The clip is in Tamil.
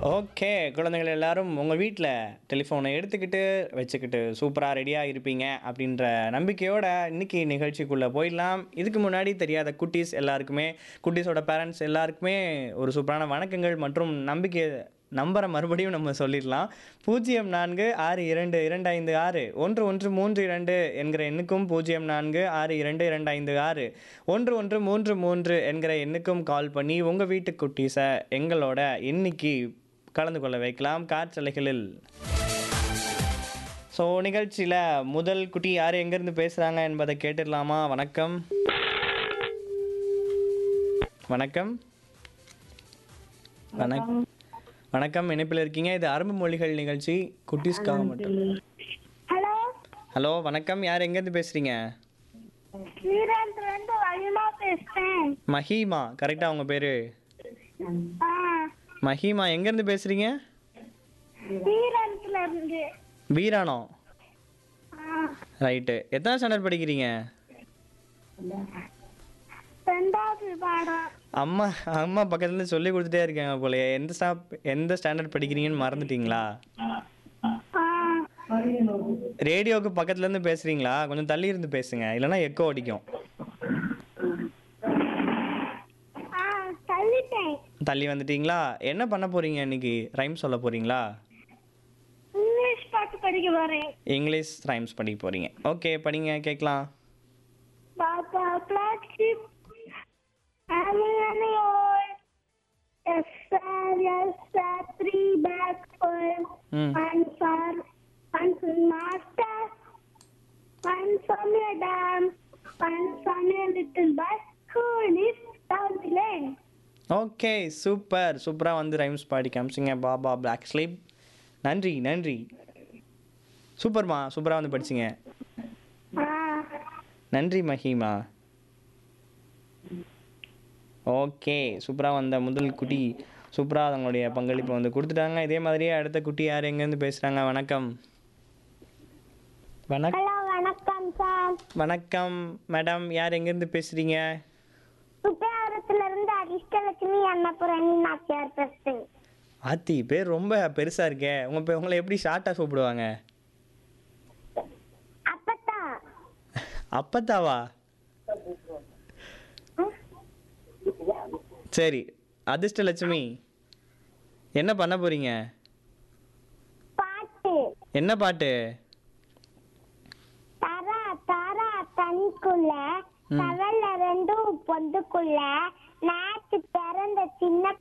ஓகே குழந்தைகள் எல்லாரும் உங்கள் வீட்டில் டெலிஃபோனை எடுத்துக்கிட்டு வச்சுக்கிட்டு சூப்பராக ரெடியாக இருப்பீங்க அப்படின்ற நம்பிக்கையோட இன்னைக்கு நிகழ்ச்சிக்குள்ளே போயிடலாம் இதுக்கு முன்னாடி தெரியாத குட்டீஸ் எல்லாருக்குமே குட்டீஸோட பேரண்ட்ஸ் எல்லாருக்குமே ஒரு சூப்பரான வணக்கங்கள் மற்றும் நம்பிக்கை நம்பரை மறுபடியும் நம்ம சொல்லிடலாம் பூஜ்ஜியம் நான்கு ஆறு இரண்டு இரண்டு ஐந்து ஆறு ஒன்று ஒன்று மூன்று இரண்டு என்கிற எண்ணுக்கும் பூஜ்ஜியம் நான்கு ஆறு இரண்டு இரண்டு ஐந்து ஆறு ஒன்று ஒன்று மூன்று மூன்று என்கிற எண்ணுக்கும் கால் பண்ணி உங்கள் வீட்டு குட்டீஸை எங்களோட இன்னைக்கு கலந்து கொள்ள வைக்கலாம் காற்றலைகளில் ஸோ நிகழ்ச்சியில் முதல் குட்டி யார் எங்கேருந்து பேசுகிறாங்க என்பதை கேட்டுடலாமா வணக்கம் வணக்கம் வணக்கம் வணக்கம் இணைப்பில் இருக்கீங்க இது அரபு மொழிகள் நிகழ்ச்சி குட்டீஸ்க்காக மட்டும் ஹலோ ஹலோ வணக்கம் யார் எங்கேருந்து பேசுகிறீங்க ஸ்ரீரங்கத்துல இருந்து வலிமா பேசுறேன் மஹீமா கரெக்டாக உங்கள் பேர் ஆ மஹீமா எங்கேருந்து பேசுகிறீங்க ஸ்ரீரங்கத்துல இருந்து வீராணம் ஆ ரைட்டு எத்தனை ஸ்டாண்டர்ட் படிக்கிறீங்க ரெண்டாவது பாடம் அம்மா அம்மா பக்கத்துலேருந்து சொல்லி கொடுத்துட்டே இருக்காங்க போலயே எந்த ஸ்டாப் எந்த ஸ்டாண்டர்ட் படிக்கிறீங்கன்னு மறந்துட்டீங்களா ஆ ரேடியோவுக்கு பக்கத்துலேருந்து பேசுகிறீங்களா கொஞ்சம் தள்ளி இருந்து பேசுங்க இல்லைன்னா எக்கோ அடிக்கும் ஆ தள்ளிட்டேன் தள்ளி வந்துட்டீங்களா என்ன பண்ண போகிறீங்க இன்னைக்கு ரைம் சொல்ல போகிறீங்களா இங்கிலீஷ் பாட்டு படிக்க போறேன் இங்கிலீஷ் ரைம்ஸ் படிக்க போகிறீங்க ஓகே படிங்க கேட்கலாம் பாப்பா flagship having an old yes sir yes sir three back for ம் one for one for master one from a dam one from a little bus who lives down the lane okay super சூப்பராக வந்து ரைம்ஸ் பாடி காமிச்சிங்க பாபா பிளாக் ஸ்லீப் நன்றி நன்றி சூப்பர்மா சூப்பராக வந்து படிச்சிங்க ah நன்றி மஹிமா ஓகே சூப்பராக வந்த முதல் குட்டி சூப்பராக அவங்களுடைய பங்களிப்பு வந்து கொடுத்துட்டாங்க இதே மாதிரியே அடுத்த குட்டி யார் எங்கேருந்து பேசுகிறாங்க வணக்கம் வணக் ஹலோ வணக்கம் சார் வணக்கம் மேடம் யார் எங்கேருந்து பேசுகிறீங்க சுப்பியாரத்துல இருந்து அதிர்ஷ்டலட்சுமி அன்னபுரணி நாச்சியார் பேசுறேன் ஆத்தி பேர் ரொம்ப பெருசாக இருக்கே உங்கள் பே உங்களை எப்படி ஷார்ட்டாக கூப்பிடுவாங்க அப்பதான் அப்பத்தாவா சரி அதிர்ஷ்டலட்சுமி என்ன பண்ண போறீங்க பாட்டு என்ன பாட்டு தரா தரா தனிக்குள்ள ம். தவள ரெண்டும் பொந்துக்குள்ள நேற்று பிறந்த சின்ன